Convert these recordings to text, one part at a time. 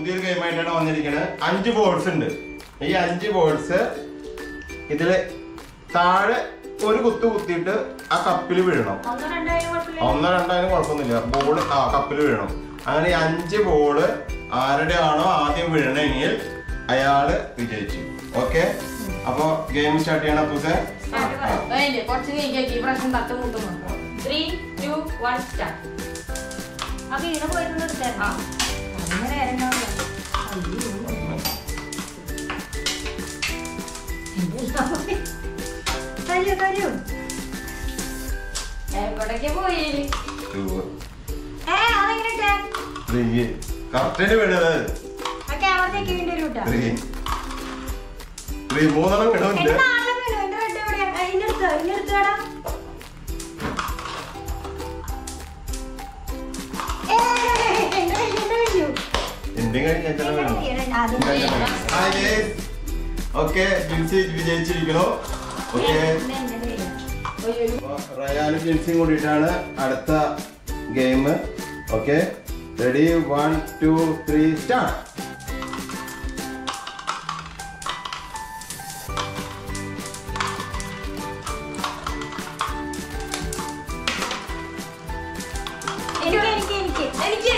പുതിയൊരു ഗെയിമായിട്ടാണ് വന്നിരിക്കുന്നത് അഞ്ച് ബോൾസ് ഉണ്ട് ഈ അഞ്ച് ബോൾസ് ഇതില് താഴെ ഒരു കുത്ത് കുത്തിയിട്ട് ആ കപ്പിൽ വീഴണം ഒന്നോ രണ്ടായിരം കുഴപ്പമില്ല ഒന്നോ രണ്ടായാലും കുഴപ്പമൊന്നുമില്ല ബോള് ആ കപ്പിൽ വീഴണം അങ്ങനെ ഈ അഞ്ച് ബോള് ആരുടെ ആണോ ആദ്യം വീഴണമെങ്കിൽ അയാള് വിജയിച്ചു ഓക്കെ അപ്പൊ ഗെയിം സ്റ്റാർട്ട് ചെയ്യണം പൂസേ Start പറയാം. അതില്ലേ കുറച്ച് നീക്കിയാക്കി ഈ പ്രാവശ്യം തട്ട് മുട്ടുന്നു ത്രീ ടു വൺ സ്റ്റാർട്ട് ആ വീണ് പോയിട്ടൊന്നും എടുത്തായിരുന്നു ആ. അങ്ങനെ വരണ്ടാവില്ല കഴിയൂ കഴിയൂ എവിടേക്ക് പോയി ടു ഏ അതെങ്ങനെ ഇട്ടേ? ത്രീ കറക്റ്റിന് വീണത് ആ ക്യാമറ ചെക്ക് ചെയ്യേണ്ടി വരും കേട്ടോ ത്രീ ത്രീ മൂന്നെണ്ണം വീണുണ്ട് എന്റെ നാളെ വീണു എന്റെ റെഡ് എവിടെയാ ആ, ഇന്നെ എടുത്തോ ഇന്നെ എടുത്തോടാ എന്റെ കഴിഞ്ഞു എന്റെ കഴിഞ്ഞു എന്തും കഴിഞ്ഞാൽ ചില എന്റെ വീണു കഴിയണം ആദ്യം ഓക്കെ ജിൻസി വിജയിച്ചിരിക്കണു ഓക്കെ എന്റെ എന്റെ കഴിയണം റയാനും ജിൻസിയും കൂടിയിട്ടാണ് അടുത്ത game okay ready one two three start എനിക്ക് എനിക്ക് എനിക്ക് എനിക്ക്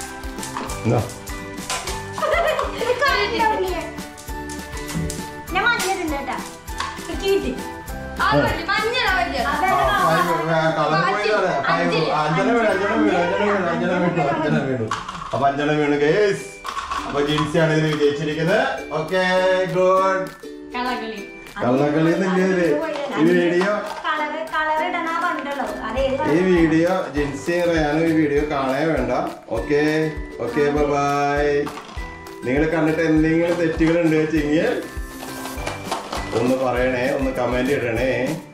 ഇത് കാണില്ല ഞാൻ മഞ്ഞിട്ടുണ്ട് കേട്ടാ എനിക്ക് കിട്ടി അത് വലിയ മഞ്ഞളാ വലിയ അതെ കളർ പോയി അഞ്ചന വീണു അഞ്ചന വീണു അഞ്ചന വീണു അഞ്ചന വീണു അഞ്ചന വീണു അപ്പൊ അഞ്ചന വീണു ഗേസ് അപ്പൊ ജിൻസിയാണ് ഇതിൽ വിജയിച്ചിരിക്കുന്നത് ഓക്കെ ഗുഡ് കളകളി കള്ളക്കളി എന്നില്ലേ ഈ വീഡിയോ കളറ് കളർ ഇടണ പണ്ടല്ലോ അതേ ഈ വീഡിയോ ജിൻസി റയാനും ഈ വീഡിയോ കാണേ വേണ്ട ഓക്കെ ഓക്കെ ബൈ നിങ്ങൾ കണ്ടിട്ട് എന്തെങ്കിലും തെറ്റുകൾ ഉണ്ട് വെച്ചെങ്കിൽ ഒന്ന് പറയണേ ഒന്ന് കമന്റ് ഇടണേ